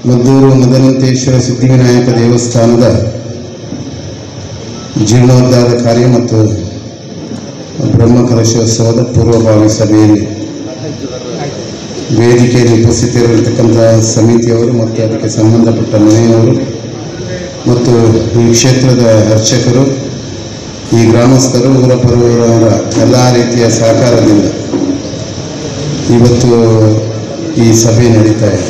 ಮದ್ದೂರು ಮದನಂತೇಶ್ವರ ಸಿದ್ಧಿವಿನಾಯಕ ದೇವಸ್ಥಾನದ ಜೀರ್ಣೋದ್ಧಾರ ಕಾರ್ಯ ಮತ್ತು ಬ್ರಹ್ಮಕಲಶೋತ್ಸವದ ಪೂರ್ವಭಾವಿ ಸಭೆಯಲ್ಲಿ ವೇದಿಕೆಯಲ್ಲಿ ಉಪಸ್ಥಿತರಿರತಕ್ಕಂಥ ಸಮಿತಿಯವರು ಮತ್ತು ಅದಕ್ಕೆ ಸಂಬಂಧಪಟ್ಟ ಮನೆಯವರು ಮತ್ತು ಈ ಕ್ಷೇತ್ರದ ಅರ್ಚಕರು ಈ ಗ್ರಾಮಸ್ಥರು ಊರ ಪರವರವರ ಎಲ್ಲ ರೀತಿಯ ಸಹಕಾರದಿಂದ ಇವತ್ತು ಈ ಸಭೆ ನಡೀತಾ ಇದೆ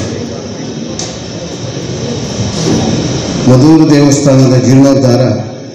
ಮಧೂರು ದೇವಸ್ಥಾನದ ಜೀರ್ಣೋದ್ಧಾರ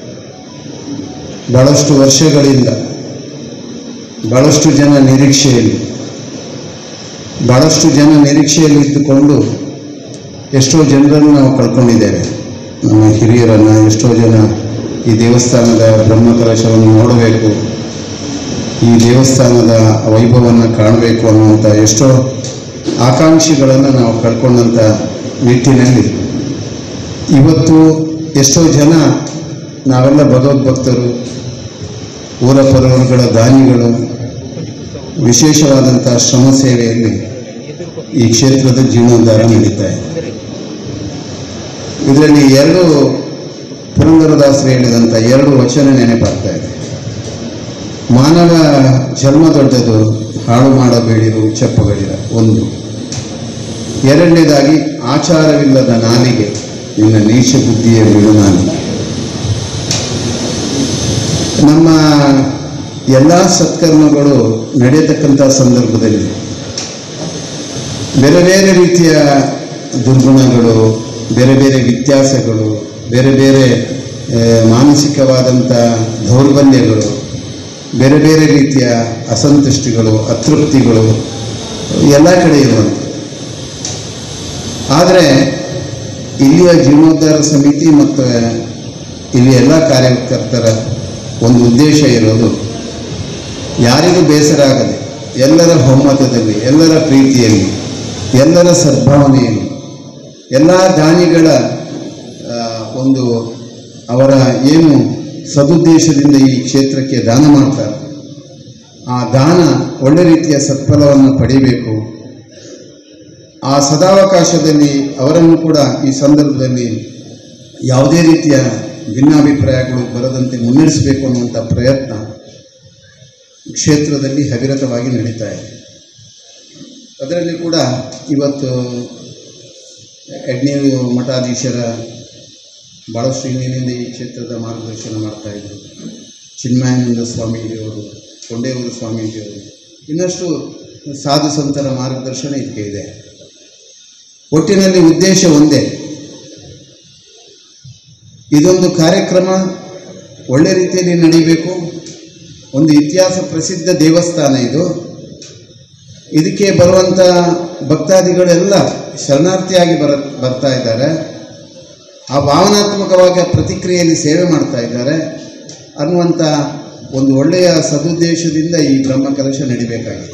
ಬಹಳಷ್ಟು ವರ್ಷಗಳಿಂದ ಬಹಳಷ್ಟು ಜನ ನಿರೀಕ್ಷೆಯಲ್ಲಿ ಬಹಳಷ್ಟು ಜನ ನಿರೀಕ್ಷೆಯಲ್ಲಿ ಇದ್ದುಕೊಂಡು ಎಷ್ಟೋ ಜನರನ್ನು ನಾವು ಕಳ್ಕೊಂಡಿದ್ದೇವೆ ನಮ್ಮ ಹಿರಿಯರನ್ನು ಎಷ್ಟೋ ಜನ ಈ ದೇವಸ್ಥಾನದ ಬ್ರಹ್ಮಕಲಶವನ್ನು ನೋಡಬೇಕು ಈ ದೇವಸ್ಥಾನದ ವೈಭವವನ್ನು ಕಾಣಬೇಕು ಅನ್ನುವಂಥ ಎಷ್ಟೋ ಆಕಾಂಕ್ಷಿಗಳನ್ನು ನಾವು ಕಳ್ಕೊಂಡಂಥ ನಿಟ್ಟಿನಲ್ಲಿ ಇವತ್ತು ಎಷ್ಟೋ ಜನ ನಾವೆಲ್ಲ ಭಗವದ್ಭಕ್ತರು ಊರ ಪರವರುಗಳ ದಾನಿಗಳು ವಿಶೇಷವಾದಂಥ ಶ್ರಮ ಸೇವೆಯಲ್ಲಿ ಈ ಕ್ಷೇತ್ರದ ಜೀರ್ಣೋದ್ಧಾರ ನಡೀತಾ ಇದೆ ಇದರಲ್ಲಿ ಎರಡು ಪುರಂದರದಾಸರು ಹೇಳಿದಂಥ ಎರಡು ವಚನ ನೆನಪಾಗ್ತಾ ಇದೆ ಮಾನವ ಜನ್ಮ ದೊಡ್ಡದು ಹಾಳು ಮಾಡಬೇಡಿರು ಚೆಪ್ಪಗಳಿರ ಒಂದು ಎರಡನೇದಾಗಿ ಆಚಾರವಿಲ್ಲದ ನಾಲಿಗೆ ನಿನ್ನ ನೀಚ ಬುದ್ಧಿಯ ಬಿಡು ನಾಲಿಗೆ ನಮ್ಮ ಎಲ್ಲ ಸತ್ಕರ್ಮಗಳು ನಡೆಯತಕ್ಕಂಥ ಸಂದರ್ಭದಲ್ಲಿ ಬೇರೆ ಬೇರೆ ರೀತಿಯ ದುರ್ಗುಣಗಳು ಬೇರೆ ಬೇರೆ ವ್ಯತ್ಯಾಸಗಳು ಬೇರೆ ಬೇರೆ ಆ, ಮಾನಸಿಕವಾದಂಥ ದೌರ್ಬಲ್ಯಗಳು ಬೇರೆ ಬೇರೆ ರೀತಿಯ ಅಸಂತುಷ್ಟಿಗಳು ಅತೃಪ್ತಿಗಳು ಎಲ್ಲ ಕಡೆ ಇರುವಂಥ ಆದರೆ ಇಲ್ಲಿಯ ಜೀರ್ಣೋದ್ಧಾರ ಸಮಿತಿ ಮತ್ತು ಇಲ್ಲಿ ಎಲ್ಲ ಕಾರ್ಯಕರ್ತರ ಒಂದು ಉದ್ದೇಶ ಇರೋದು ಯಾರಿಗೂ ಬೇಸರ ಆಗದೆ ಎಲ್ಲರ ಒಮ್ಮತದಲ್ಲಿ ಎಲ್ಲರ ಪ್ರೀತಿಯಲ್ಲಿ ಎಲ್ಲರ ಸದ್ಭಾವನೆಯಲ್ಲಿ ಎಲ್ಲ ದಾನಿಗಳ ಆ, ಒಂದು ಅವರ ಏನು ಸದುದ್ದೇಶದಿಂದ ಈ ಕ್ಷೇತ್ರಕ್ಕೆ ದಾನ ಮಾಡ್ತಾರೆ ಆ ದಾನ ಒಳ್ಳೆ ರೀತಿಯ ಸತ್ಫಲವನ್ನು ಪಡಿಬೇಕು ಆ ಸದಾವಕಾಶದಲ್ಲಿ ಅವರನ್ನು ಕೂಡ ಈ ಸಂದರ್ಭದಲ್ಲಿ ಯಾವುದೇ ರೀತಿಯ ಭಿನ್ನಾಭಿಪ್ರಾಯಗಳು ಬರದಂತೆ ಮುನ್ನಡೆಸಬೇಕು ಅನ್ನುವಂಥ ಪ್ರಯತ್ನ ಕ್ಷೇತ್ರದಲ್ಲಿ ಅವಿರತವಾಗಿ ನಡೀತಾ ಇದೆ ಅದರಲ್ಲಿ ಕೂಡ ಇವತ್ತು ಎಡ್ನೀರು ಮಠಾಧೀಶರ ಭಾಳಷ್ಟು ಹಿಂದಿನಿಂದ ಈ ಕ್ಷೇತ್ರದ ಮಾರ್ಗದರ್ಶನ ಮಾಡ್ತಾ ಇದ್ರು ಚಿನ್ಮಯಾನಂದ ಸ್ವಾಮೀಜಿಯವರು ಕೊಂಡೇವರು ಸ್ವಾಮೀಜಿಯವರು ಇನ್ನಷ್ಟು ಸಾಧು ಸಂತರ ಮಾರ್ಗದರ್ಶನ ಇದಕ್ಕೆ ಇದೆ ಒಟ್ಟಿನಲ್ಲಿ ಉದ್ದೇಶ ಒಂದೇ ಇದೊಂದು ಕಾರ್ಯಕ್ರಮ ಒಳ್ಳೆ ರೀತಿಯಲ್ಲಿ ನಡೀಬೇಕು ಒಂದು ಇತಿಹಾಸ ಪ್ರಸಿದ್ಧ ದೇವಸ್ಥಾನ ಇದು ಇದಕ್ಕೆ ಬರುವಂಥ ಭಕ್ತಾದಿಗಳೆಲ್ಲ ಶರಣಾರ್ಥಿಯಾಗಿ ಬರ ಬರ್ತಾ ಇದ್ದಾರೆ ಆ ಭಾವನಾತ್ಮಕವಾಗಿ ಆ ಪ್ರತಿಕ್ರಿಯೆಯಲ್ಲಿ ಸೇವೆ ಮಾಡ್ತಾ ಇದ್ದಾರೆ ಅನ್ನುವಂಥ ಒಂದು ಒಳ್ಳೆಯ ಸದುದ್ದೇಶದಿಂದ ಈ ಬ್ರಹ್ಮ ಕಲಶ ನಡಿಬೇಕಾಗಿದೆ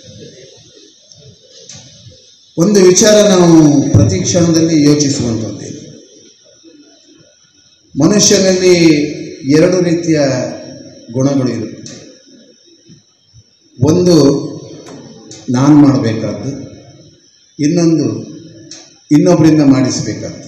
ಒಂದು ವಿಚಾರ ನಾವು ಪ್ರತಿ ಕ್ಷಣದಲ್ಲಿ ಯೋಚಿಸುವಂಥದ್ದು ಮನುಷ್ಯನಲ್ಲಿ ಎರಡು ರೀತಿಯ ಗುಣಗಳು ಇರುತ್ತೆ ಒಂದು ನಾನು ಮಾಡಬೇಕಾದ್ದು ಇನ್ನೊಂದು ಇನ್ನೊಬ್ಬರಿಂದ ಮಾಡಿಸಬೇಕಾದ್ದು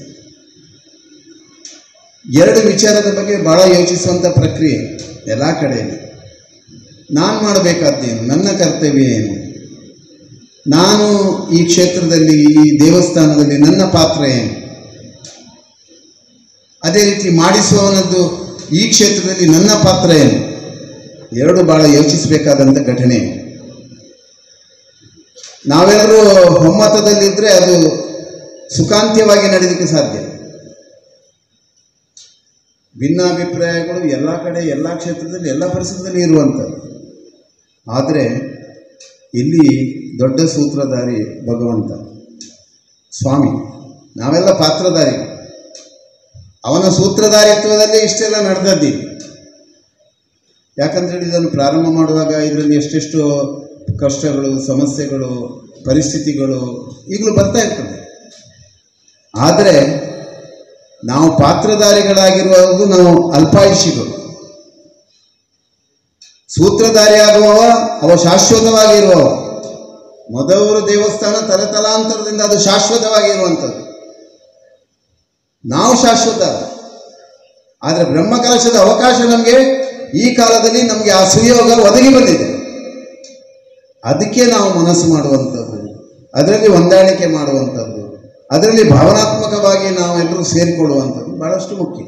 ಎರಡು ವಿಚಾರದ ಬಗ್ಗೆ ಭಾಳ ಯೋಚಿಸುವಂಥ ಪ್ರಕ್ರಿಯೆ ಎಲ್ಲ ಕಡೆಯಲ್ಲಿ ನಾನು ಮಾಡಬೇಕಾದ್ದೇನು ನನ್ನ ಕರ್ತವ್ಯ ಏನು ನಾನು ಈ ಕ್ಷೇತ್ರದಲ್ಲಿ ಈ ದೇವಸ್ಥಾನದಲ್ಲಿ ನನ್ನ ಪಾತ್ರ ಏನು ಅದೇ ರೀತಿ ಮಾಡಿಸುವವನದ್ದು ಈ ಕ್ಷೇತ್ರದಲ್ಲಿ ನನ್ನ ಪಾತ್ರ ಏನು ಎರಡು ಭಾಳ ಯೋಚಿಸಬೇಕಾದಂಥ ಘಟನೆ ನಾವೆಲ್ಲರೂ ಒಮ್ಮತದಲ್ಲಿದ್ದರೆ ಅದು ಸುಖಾಂತ್ಯವಾಗಿ ನಡೆದಕ್ಕೆ ಸಾಧ್ಯ ಭಿನ್ನಾಭಿಪ್ರಾಯಗಳು ಎಲ್ಲ ಕಡೆ ಎಲ್ಲ ಕ್ಷೇತ್ರದಲ್ಲಿ ಎಲ್ಲ ಪರಿಸರದಲ್ಲಿ ಇರುವಂಥದ್ದು ಆದರೆ ಇಲ್ಲಿ ದೊಡ್ಡ ಸೂತ್ರಧಾರಿ ಭಗವಂತ ಸ್ವಾಮಿ ನಾವೆಲ್ಲ ಪಾತ್ರಧಾರಿ ಅವನ ಸೂತ್ರಧಾರಿತ್ವದಲ್ಲಿ ಇಷ್ಟೆಲ್ಲ ನಡೆದದ್ದೀವಿ ಯಾಕಂತೇಳಿ ಇದನ್ನು ಪ್ರಾರಂಭ ಮಾಡುವಾಗ ಇದರಲ್ಲಿ ಎಷ್ಟೆಷ್ಟು ಕಷ್ಟಗಳು ಸಮಸ್ಯೆಗಳು ಪರಿಸ್ಥಿತಿಗಳು ಈಗಲೂ ಬರ್ತಾ ಇರ್ತದೆ ಆದರೆ ನಾವು ಪಾತ್ರಧಾರಿಗಳಾಗಿರುವುದು ನಾವು ಅಲ್ಪಾಯುಷಿಗಳು ಸೂತ್ರಧಾರಿಯಾಗುವವ ಅವ ಶಾಶ್ವತವಾಗಿರುವವ ಮದವರು ದೇವಸ್ಥಾನ ತಲತಲಾಂತರದಿಂದ ಅದು ಶಾಶ್ವತವಾಗಿರುವಂಥದ್ದು ನಾವು ಶಾಶ್ವತ ಅಲ್ಲ. ಆದರೆ ಬ್ರಹ್ಮಕಲಶದ ಅವಕಾಶ ನಮಗೆ ಈ ಕಾಲದಲ್ಲಿ ನಮಗೆ ಆ ಸುಯೋಗ ಒದಗಿ ಬಂದಿದೆ ಅದಕ್ಕೆ ನಾವು ಮನಸ್ಸು ಮಾಡುವಂಥದ್ದು ಅದರಲ್ಲಿ ಹೊಂದಾಣಿಕೆ ಮಾಡುವಂಥದ್ದು ಅದರಲ್ಲಿ ಭಾವನಾತ್ಮಕವಾಗಿ ನಾವೆಲ್ಲರೂ ಸೇರಿಕೊಳ್ಳುವಂಥದ್ದು ಬಹಳಷ್ಟು ಮುಖ್ಯ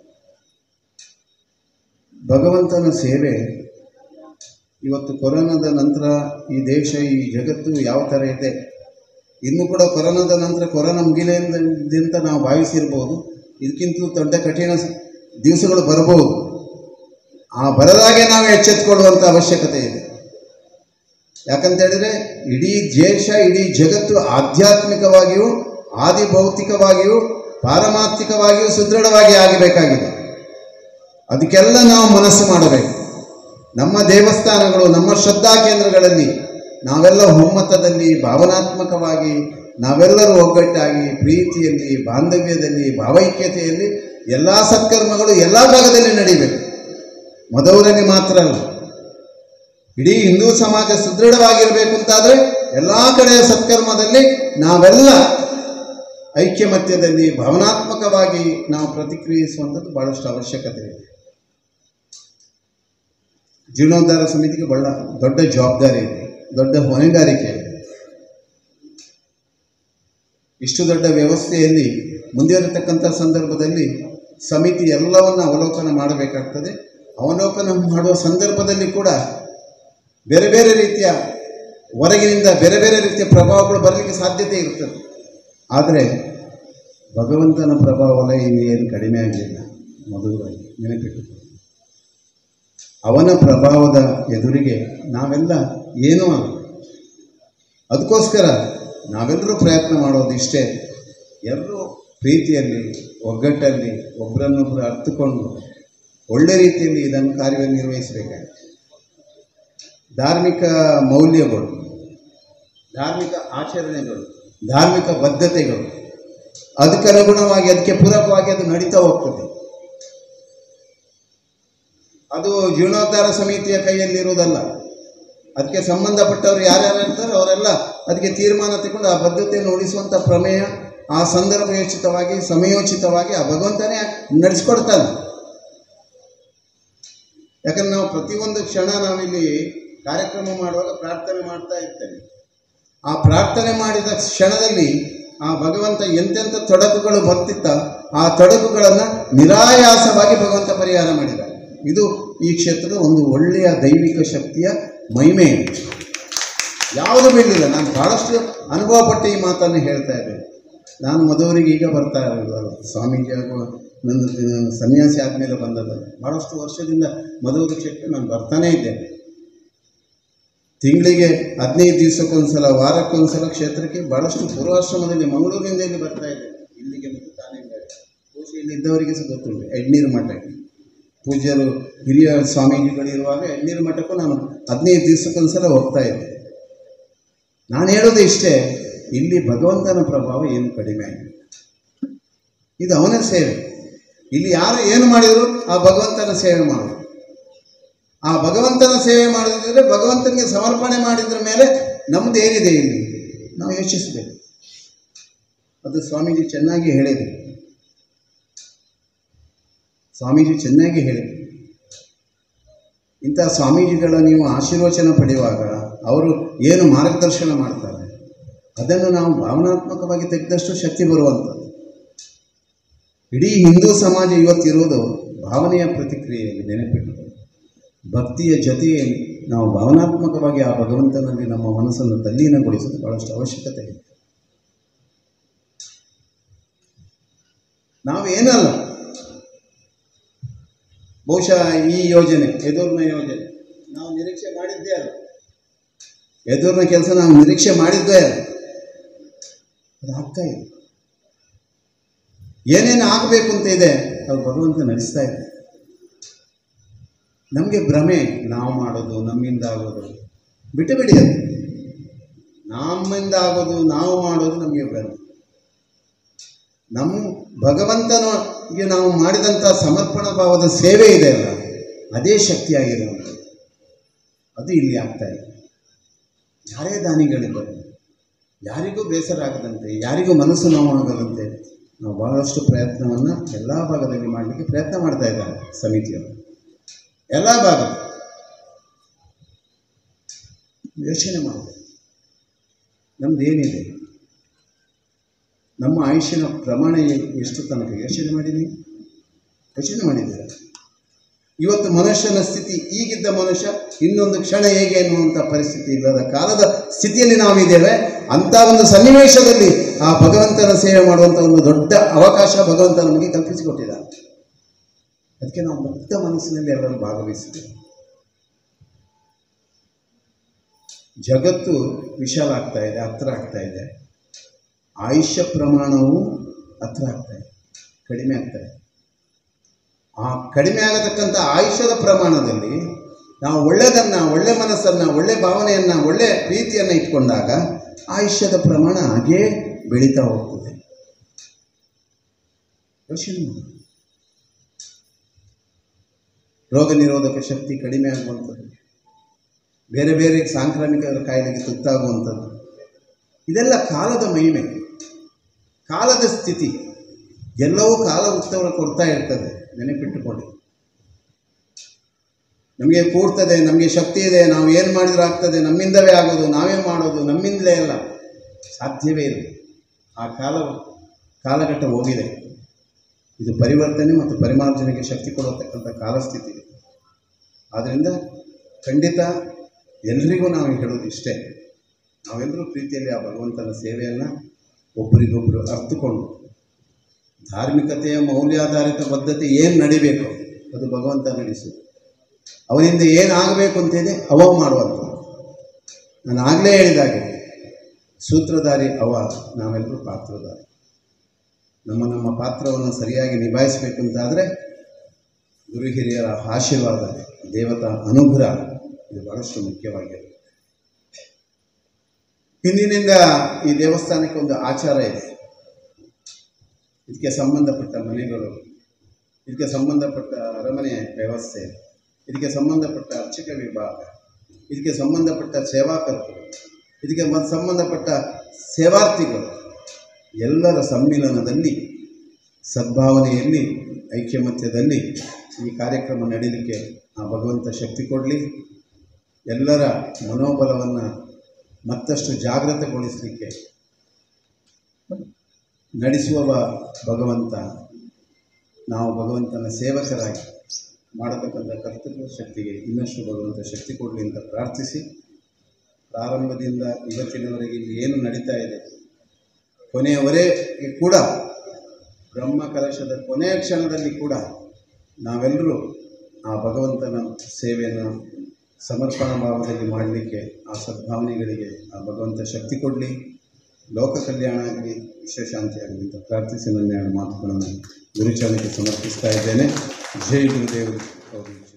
ಭಗವಂತನ ಸೇವೆ ಇವತ್ತು ಕೊರೋನಾದ ನಂತರ ಈ ದೇಶ ಈ ಜಗತ್ತು ಯಾವ ಥರ ಇದೆ ಇನ್ನು ಕೂಡ ಕೊರೋನಾದ ನಂತರ ಕೊರೋನಾ ಮುಗಿಲಿದೆ ಅಂತ ನಾವು ಭಾವಿಸಿರ್ಬೋದು ಇದಕ್ಕಿಂತಲೂ ದೊಡ್ಡ ಕಠಿಣ ಸ- ದಿವಸಗಳು ಬರಬಹುದು ಆ ಬರದಾಗೆ ನಾವು ಎಚ್ಚೆತ್ತುಕೊಳ್ಳುವಂಥ ಅವಶ್ಯಕತೆ ಇದೆ ಯಾಕಂತ ಹೇಳಿದ್ರೆ ಇಡೀ ದೇಶ ಇಡೀ ಜಗತ್ತು ಆಧ್ಯಾತ್ಮಿಕವಾಗಿಯೂ ಆದಿಭೌತಿಕವಾಗಿಯೂ ಪಾರಮಾರ್ಥಿಕವಾಗಿಯೂ ಸುದೃಢವಾಗಿ ಆಗಬೇಕಾಗಿದೆ ಅದಕ್ಕೆಲ್ಲ ನಾವು ಮನಸ್ಸು ಮಾಡಬೇಕು ನಮ್ಮ ದೇವಸ್ಥಾನಗಳು ನಮ್ಮ ಶ್ರದ್ಧಾ ಕೇಂದ್ರಗಳಲ್ಲಿ ನಾವೆಲ್ಲ ಒಮ್ಮತದಲ್ಲಿ ಭಾವನಾತ್ಮಕವಾಗಿ ನಾವೆಲ್ಲರೂ ಒಗ್ಗಟ್ಟಾಗಿ ಪ್ರೀತಿಯಲ್ಲಿ ಬಾಂಧವ್ಯದಲ್ಲಿ ಭಾವೈಕ್ಯತೆಯಲ್ಲಿ ಎಲ್ಲ ಸತ್ಕರ್ಮಗಳು ಎಲ್ಲ ಭಾಗದಲ್ಲಿ ನಡೀಬೇಕು ಮದವರಲ್ಲಿ ಮಾತ್ರ ಅಲ್ಲ ಇಡೀ ಹಿಂದೂ ಸಮಾಜ ಸುದೃಢವಾಗಿರಬೇಕು ಅಂತಾದರೆ ಎಲ್ಲ ಕಡೆಯ ಸತ್ಕರ್ಮದಲ್ಲಿ ನಾವೆಲ್ಲ ಐಕ್ಯಮತ್ಯದಲ್ಲಿ ಭಾವನಾತ್ಮಕವಾಗಿ ನಾವು ಪ್ರತಿಕ್ರಿಯಿಸುವಂಥದ್ದು ಬಹಳಷ್ಟು ಅವಶ್ಯಕತೆ ಇದೆ ಜೀರ್ಣೋದ್ಧಾರ ಸಮಿತಿಗೆ ಬಹಳ ದೊಡ್ಡ ಜವಾಬ್ದಾರಿ ಇದೆ ದೊಡ್ಡ ಹೊಣೆಗಾರಿಕೆ ಇದೆ ಇಷ್ಟು ದೊಡ್ಡ ವ್ಯವಸ್ಥೆಯಲ್ಲಿ ಮುಂದಿರತಕ್ಕಂಥ ಸಂದರ್ಭದಲ್ಲಿ ಸಮಿತಿ ಎಲ್ಲವನ್ನು ಅವಲೋಕನ ಮಾಡಬೇಕಾಗ್ತದೆ ಅವಲೋಕನ ಮಾಡುವ ಸಂದರ್ಭದಲ್ಲಿ ಕೂಡ ಬೇರೆ ಬೇರೆ ರೀತಿಯ ಹೊರಗಿನಿಂದ ಬೇರೆ ಬೇರೆ ರೀತಿಯ ಪ್ರಭಾವಗಳು ಬರಲಿಕ್ಕೆ ಸಾಧ್ಯತೆ ಇರ್ತದೆ ಆದರೆ ಭಗವಂತನ ಪ್ರಭಾವ ಇಲ್ಲಿ ಏನು ಕಡಿಮೆ ಆಗಲಿಲ್ಲ ಮಧುರಾಗಿ ನೆನಪಿಟ್ಟು ಅವನ ಪ್ರಭಾವದ ಎದುರಿಗೆ ನಾವೆಲ್ಲ ಏನೂ ಅಲ್ಲ ಅದಕ್ಕೋಸ್ಕರ ನಾವೆಲ್ಲರೂ ಪ್ರಯತ್ನ ಮಾಡೋದು ಇಷ್ಟೇ ಎಲ್ಲರೂ ಪ್ರೀತಿಯಲ್ಲಿ ಒಗ್ಗಟ್ಟಲ್ಲಿ ಒಬ್ಬರನ್ನೊಬ್ಬರು ಅರ್ಥಕೊಂಡು ಒಳ್ಳೆ ರೀತಿಯಲ್ಲಿ ಇದನ್ನು ಕಾರ್ಯನಿರ್ವಹಿಸಬೇಕಾಗಿದೆ ಧಾರ್ಮಿಕ ಮೌಲ್ಯಗಳು ಧಾರ್ಮಿಕ ಆಚರಣೆಗಳು ಧಾರ್ಮಿಕ ಬದ್ಧತೆಗಳು ಅದಕ್ಕನುಗುಣವಾಗಿ ಅದಕ್ಕೆ ಪೂರಕವಾಗಿ ಅದು ನಡೀತಾ ಹೋಗ್ತದೆ ಅದು ಜೀರ್ಣೋದ್ಧಾರ ಸಮಿತಿಯ ಕೈಯಲ್ಲಿರುವುದಲ್ಲ ಅದಕ್ಕೆ ಸಂಬಂಧಪಟ್ಟವರು ಯಾರ್ಯಾರು ಇರ್ತಾರೆ ಅವರೆಲ್ಲ ಅದಕ್ಕೆ ತೀರ್ಮಾನ ತಗೊಂಡು ಆ ಬದ್ಧತೆಯನ್ನು ಉಳಿಸುವಂಥ ಪ್ರಮೇಯ ಆ ಸಂದರ್ಭಯೋಚಿತವಾಗಿ ಸಮಯೋಚಿತವಾಗಿ ಆ ಭಗವಂತನೇ ನಡೆಸ್ಕೊಡ್ತಾನೆ ಯಾಕಂದ್ರೆ ನಾವು ಪ್ರತಿಯೊಂದು ಕ್ಷಣ ನಾವಿಲ್ಲಿ ಕಾರ್ಯಕ್ರಮ ಮಾಡುವಾಗ ಪ್ರಾರ್ಥನೆ ಮಾಡ್ತಾ ಇರ್ತೇವೆ ಆ ಪ್ರಾರ್ಥನೆ ಮಾಡಿದ ಕ್ಷಣದಲ್ಲಿ ಆ ಭಗವಂತ ಎಂತೆಂಥ ತೊಡಕುಗಳು ಬರ್ತಿತ್ತ ಆ ತೊಡಕುಗಳನ್ನು ನಿರಾಯಾಸವಾಗಿ ಭಗವಂತ ಪರಿಹಾರ ಮಾಡಿದ ಇದು ಈ ಕ್ಷೇತ್ರದ ಒಂದು ಒಳ್ಳೆಯ ದೈವಿಕ ಶಕ್ತಿಯ ಮಹಿಮೆ ಇದೆ ಯಾವುದು ಬೀಳಲಿಲ್ಲ ನಾನು ಭಾಳಷ್ಟು ಅನುಭವ ಪಟ್ಟು ಈ ಮಾತನ್ನು ಹೇಳ್ತಾ ಇದ್ದೇನೆ ನಾನು ಮದುವರಿಗೆ ಈಗ ಬರ್ತಾ ಇರೋದು ಸ್ವಾಮೀಜಿ ಆಗುವ ನನ್ನ ನನ್ನ ಸನ್ಯಾಸಿ ಆದಮೇಲೆ ಬಂದದ್ದಲ್ಲ ಭಾಳಷ್ಟು ವರ್ಷದಿಂದ ಮಧುವರಿ ಕ್ಷೇತ್ರ ನಾನು ಬರ್ತಾನೇ ಇದ್ದೇನೆ ತಿಂಗಳಿಗೆ ಹದಿನೈದು ದಿವಸಕ್ಕೊಂದ್ಸಲ ವಾರಕ್ಕೊಂದ್ಸಲ ಕ್ಷೇತ್ರಕ್ಕೆ ಭಾಳಷ್ಟು ಪೂರ್ವಾಶ್ರಮದಲ್ಲಿ ಮಂಗಳೂರಿನಿಂದ ಇಲ್ಲಿ ಬರ್ತಾ ಇದ್ದೆ ಇಲ್ಲಿಗೆ ಮತ್ತು ತಾನೇ ಬಹುಶಃ ಇಲ್ಲಿ ಇದ್ದವರಿಗೆ ಸಹ ಗೊತ್ತುಂಟು ಎಡ್ನೀರು ಮಠಕ್ಕೆ ಪೂಜ್ಯರು ಹಿರಿಯ ಸ್ವಾಮೀಜಿಗಳಿರುವಾಗ ಎಳ್ನೀರು ಮಠಕ್ಕೂ ನಾನು ಹದಿನೈದು ದಿವಸಕ್ಕೊಂದ್ಸಲ ಹೋಗ್ತಾ ಇದ್ದೆ ನಾನು ಹೇಳೋದು ಇಷ್ಟೇ ಇಲ್ಲಿ ಭಗವಂತನ ಪ್ರಭಾವ ಏನು ಕಡಿಮೆ ಆಗಿದೆ ಇದು ಅವನ ಸೇವೆ ಇಲ್ಲಿ ಯಾರು ಏನು ಮಾಡಿದ್ರು ಆ ಭಗವಂತನ ಸೇವೆ ಮಾಡೋದು ಆ ಭಗವಂತನ ಸೇವೆ ಮಾಡೋದಿದ್ರೆ ಭಗವಂತನಿಗೆ ಸಮರ್ಪಣೆ ಮಾಡಿದ್ರ ಮೇಲೆ ನಮ್ಮದು ಏನಿದೆ ಇಲ್ಲಿ ನಾವು ಯೋಚಿಸಬೇಕು ಅದು ಸ್ವಾಮೀಜಿ ಚೆನ್ನಾಗಿ ಹೇಳಿದರು ಸ್ವಾಮೀಜಿ ಚೆನ್ನಾಗಿ ಹೇಳಿದರು ಇಂಥ ಸ್ವಾಮೀಜಿಗಳ ನೀವು ಆಶೀರ್ವಚನ ಪಡೆಯುವಾಗ ಅವರು ಏನು ಮಾರ್ಗದರ್ಶನ ಮಾಡ್ತಾರೆ ಅದನ್ನು ನಾವು ಭಾವನಾತ್ಮಕವಾಗಿ ತೆಗೆದಷ್ಟು ಶಕ್ತಿ ಬರುವಂಥದ್ದು ಇಡೀ ಹಿಂದೂ ಸಮಾಜ ಇವತ್ತಿರುವುದು ಭಾವನೆಯ ಪ್ರತಿಕ್ರಿಯೆಯಲ್ಲಿ ನೆನಪಿಟ್ಟು ಭಕ್ತಿಯ ಜೊತೆಯಲ್ಲಿ ನಾವು ಭಾವನಾತ್ಮಕವಾಗಿ ಆ ಭಗವಂತನಲ್ಲಿ ನಮ್ಮ ಮನಸ್ಸನ್ನು ತಲ್ಲೀನಗೊಳಿಸೋದು ಬಹಳಷ್ಟು ಅವಶ್ಯಕತೆ ಇದೆ ನಾವೇನಲ್ಲ ಬಹುಶಃ ಈ ಯೋಜನೆ ಎದುರಿನ ಯೋಜನೆ ನಾವು ನಿರೀಕ್ಷೆ ಮಾಡಿದ್ದೇ ಅಲ್ಲ ಎದುರಿನ ಕೆಲಸ ನಾವು ನಿರೀಕ್ಷೆ ಮಾಡಿದ್ದೇ ಅಲ್ಲ ಅದು ಆಗ್ತಾ ಇದೆ ಏನೇನು ಆಗಬೇಕು ಅಂತ ಇದೆ ಅದು ಭಗವಂತ ನಡೆಸ್ತಾ ಇದೆ ನಮಗೆ ಭ್ರಮೆ ನಾವು ಮಾಡೋದು ನಮ್ಮಿಂದ ಆಗೋದು ಬಿಟ್ಟು ಬಿಡಿ ಅದು ನಮ್ಮಿಂದ ಆಗೋದು ನಾವು ಮಾಡೋದು ನಮಗೆ ಭ್ರಮೆ ನಮ್ಮ ಭಗವಂತನಿಗೆ ನಾವು ಮಾಡಿದಂಥ ಸಮರ್ಪಣಾ ಭಾವದ ಸೇವೆ ಇದೆ ಅಲ್ಲ ಅದೇ ಶಕ್ತಿಯಾಗಿರುವಂಥದ್ದು ಅದು ಇಲ್ಲಿ ಆಗ್ತಾ ಇದೆ ಯಾರೇ ದಾನಿಗಳಿದ್ದಾರೆ ಯಾರಿಗೂ ಬೇಸರ ಆಗದಂತೆ ಯಾರಿಗೂ ಮನಸ್ಸು ನೋವಾಗದಂತೆ ನಾವು ಬಹಳಷ್ಟು ಪ್ರಯತ್ನವನ್ನು ಎಲ್ಲ ಭಾಗದಲ್ಲಿ ಮಾಡಲಿಕ್ಕೆ ಪ್ರಯತ್ನ ಮಾಡ್ತಾ ಇದ್ದಾರೆ ಸಮಿತಿಯವರು ಎಲ್ಲ ಭಾಗ ಯೋಚನೆ ಮಾಡಬೇಕು ನಮ್ದು ಏನಿದೆ ನಮ್ಮ ಆಯುಷ್ಯನ ಪ್ರಮಾಣ ಎ- ಎಷ್ಟು ತನಕ ಯೋಚನೆ ಮಾಡಿದ್ದೀವಿ ಯೋಚನೆ ಮಾಡಿದ್ದೀರ ಇವತ್ತು ಮನುಷ್ಯನ ಸ್ಥಿತಿ ಈಗಿದ್ದ ಮನುಷ್ಯ ಇನ್ನೊಂದು ಕ್ಷಣ ಹೇಗೆ ಅನ್ನುವಂಥ ಪರಿಸ್ಥಿತಿ ಇಲ್ಲದ ಕಾಲದ ಸ್ಥಿತಿಯಲ್ಲಿ ನಾವಿದ್ದೇವೆ ಅಂಥ ಒಂದು ಸನ್ನಿವೇಶದಲ್ಲಿ ಆ ಭಗವಂತನ ಸೇವೆ ಮಾಡುವಂಥ ಒಂದು ದೊಡ್ಡ ಅವಕಾಶ ಭಗವಂತ ನಮಗೆ ಕಲ್ಪಿಸಿಕೊಟ್ಟಿದ್ದಾನೆ ಅದಕ್ಕೆ ನಾವು ಮುಕ್ತ ಮನಸ್ಸಿನಲ್ಲಿ ಎಲ್ಲರೂ ಭಾಗವಹಿಸಿದ್ದೇವೆ ಜಗತ್ತು ವಿಶಾಲ ಆಗ್ತಾ ಇದೆ ಹತ್ರ ಆಗ್ತಾ ಇದೆ ಆಯುಷ್ಯ ಪ್ರಮಾಣವು ಹತ್ರ ಆಗ್ತಾ ಇದೆ ಕಡಿಮೆ ಆಗ್ತಾ ಇದೆ ಆ ಕಡಿಮೆ ಆಗತಕ್ಕಂಥ ಆಯುಷ್ಯದ ಪ್ರಮಾಣದಲ್ಲಿ ನಾವು ಒಳ್ಳೆಯದನ್ನು ಒಳ್ಳೆ ಮನಸ್ಸನ್ನು ಒಳ್ಳೆ ಭಾವನೆಯನ್ನು ಒಳ್ಳೆ ಪ್ರೀತಿಯನ್ನು ಇಟ್ಕೊಂಡಾಗ ಆಯುಷ್ಯದ ಪ್ರಮಾಣ ಹಾಗೇ ಬೆಳೀತಾ ಹೋಗ್ತದೆ ಯೋಚನೆ ಮಾಡಿ ರೋಗ ನಿರೋಧಕ ಶಕ್ತಿ ಕಡಿಮೆ ಆಗುವಂಥದ್ದು ಬೇರೆ ಬೇರೆ ಸಾಂಕ್ರಾಮಿಕ ಕಾಯಿಲೆಗೆ ತುತ್ತಾಗುವಂಥದ್ದು ಇದೆಲ್ಲ ಕಾಲದ ಮಹಿಮೆ ಕಾಲದ ಸ್ಥಿತಿ ಎಲ್ಲವೂ ಕಾಲ ಉತ್ತರ ಕೊಡ್ತಾ ಇರ್ತದೆ ನೆನಪಿಟ್ಟುಕೊಳ್ಳಿ ನಮಗೆ ಕೂಡ್ತದೆ ನಮಗೆ ಶಕ್ತಿ ಇದೆ ನಾವು ಏನು ಮಾಡಿದ್ರೂ ಆಗ್ತದೆ ನಮ್ಮಿಂದವೇ ಆಗೋದು ನಾವೇ ಮಾಡೋದು ನಮ್ಮಿಂದಲೇ ಅಲ್ಲ ಸಾಧ್ಯವೇ ಇಲ್ಲ ಆ ಕಾಲ ಕಾಲಘಟ್ಟ ಹೋಗಿದೆ ಇದು ಪರಿವರ್ತನೆ ಮತ್ತು ಪರಿಮಾರ್ಜನೆಗೆ ಶಕ್ತಿ ಕೊಡತಕ್ಕಂಥ ಕಾಲಸ್ಥಿತಿ ಇದೆ ಆದ್ದರಿಂದ ಖಂಡಿತ ಎಲ್ರಿಗೂ ನಾವು ಹೇಳೋದು ಇಷ್ಟೇ ನಾವೆಲ್ಲರೂ ಪ್ರೀತಿಯಲ್ಲಿ ಆ ಭಗವಂತನ ಸೇವೆಯನ್ನು ಒಬ್ಬರಿಗೊಬ್ಬರು ಅರ್ಥಕೊಂಡು ಧಾರ್ಮಿಕತೆಯ ಮೌಲ್ಯಾಧಾರಿತ ಬದ್ಧತೆ ಏನು ನಡಿಬೇಕು ಅದು ಭಗವಂತ ನಡೆಸು ಅವನಿಂದ ಏನಾಗಬೇಕು ಅಂತಿದೆ ಅವ ಮಾಡುವಂಥ ನಾನು ಆಗಲೇ ಹೇಳಿದಾಗೆ ಸೂತ್ರಧಾರಿ ಅವ ನಾವೆಲ್ಲರೂ ಪಾತ್ರಧಾರಿ ನಮ್ಮ ನಮ್ಮ ಪಾತ್ರವನ್ನು ಸರಿಯಾಗಿ ನಿಭಾಯಿಸಬೇಕು ಅಂತಾದರೆ ಗುರು ಹಿರಿಯರ ಆಶೀರ್ವಾದ ದೇವತಾ ಅನುಗ್ರಹ ಇದು ಬಹಳಷ್ಟು ಮುಖ್ಯವಾಗಿರುತ್ತೆ ಹಿಂದಿನಿಂದ ಈ ದೇವಸ್ಥಾನಕ್ಕೆ ಒಂದು ಆಚಾರ ಇದೆ ಇದಕ್ಕೆ ಸಂಬಂಧಪಟ್ಟ ಮನೆಗಳು ಇದಕ್ಕೆ ಸಂಬಂಧಪಟ್ಟ ಅರಮನೆ ವ್ಯವಸ್ಥೆ ಇದಕ್ಕೆ ಸಂಬಂಧಪಟ್ಟ ಅರ್ಚಕ ವಿಭಾಗ ಇದಕ್ಕೆ ಸಂಬಂಧಪಟ್ಟ ಸೇವಾಕರ್ತರು ಇದಕ್ಕೆ ಮ- ಸಂಬಂಧಪಟ್ಟ ಸೇವಾರ್ಥಿಗಳು ಎಲ್ಲರ ಸಮ್ಮಿಲನದಲ್ಲಿ ಸದ್ಭಾವನೆಯಲ್ಲಿ ಐಕ್ಯಮತ್ಯದಲ್ಲಿ ಈ ಕಾರ್ಯಕ್ರಮ ನಡೀಲಿಕ್ಕೆ ಆ ಭಗವಂತ ಶಕ್ತಿ ಕೊಡಲಿ ಎಲ್ಲರ ಮನೋಬಲವನ್ನು ಮತ್ತಷ್ಟು ಜಾಗೃತಗೊಳಿಸಲಿಕ್ಕೆ ನಡೆಸುವ ಭಗವಂತ ನಾವು ಭಗವಂತನ ಸೇವಕರಾಗಿ ಮಾಡತಕ್ಕಂಥ ಕರ್ತೃತ್ವ ಶಕ್ತಿಗೆ ಇನ್ನಷ್ಟು ಭಗವಂತ ಶಕ್ತಿ ಕೊಡಲಿ ಅಂತ ಪ್ರಾರ್ಥಿಸಿ ಪ್ರಾರಂಭದಿಂದ ಇವತ್ತಿನವರೆಗೆ ಇಲ್ಲಿ ಏನು ನಡೀತಾ ಇದೆ ಕೊನೆಯವರೆಗೆ ಕೂಡ ಬ್ರಹ್ಮ ಕಲಶದ ಕೊನೆಯ ಕ್ಷಣದಲ್ಲಿ ಕೂಡ ನಾವೆಲ್ಲರೂ ಆ ಭಗವಂತನ ಸೇವೆಯನ್ನು ಸಮರ್ಪಣಾ ಭಾವದಲ್ಲಿ ಮಾಡಲಿಕ್ಕೆ ಆ ಸದ್ಭಾವನೆಗಳಿಗೆ ಆ ಭಗವಂತ ಶಕ್ತಿ ಕೊಡಲಿ ಲೋಕ ಕಲ್ಯಾಣ ಆಗಲಿ ವಿಶ್ವಶಾಂತಿ ಆಗಲಿ ಅಂತ ಪ್ರಾರ್ಥಿಸಿ ನನ್ನ ಎರಡು ಮಾತುಗಳನ್ನು ಗುರುಚರಣಕ್ಕೆ ಸಮರ್ಪಿಸ್ತಾ ಇದ್ದೇನೆ ಜೈ ಗುರುದೇವರು ಗೌರಿ ಜೈ.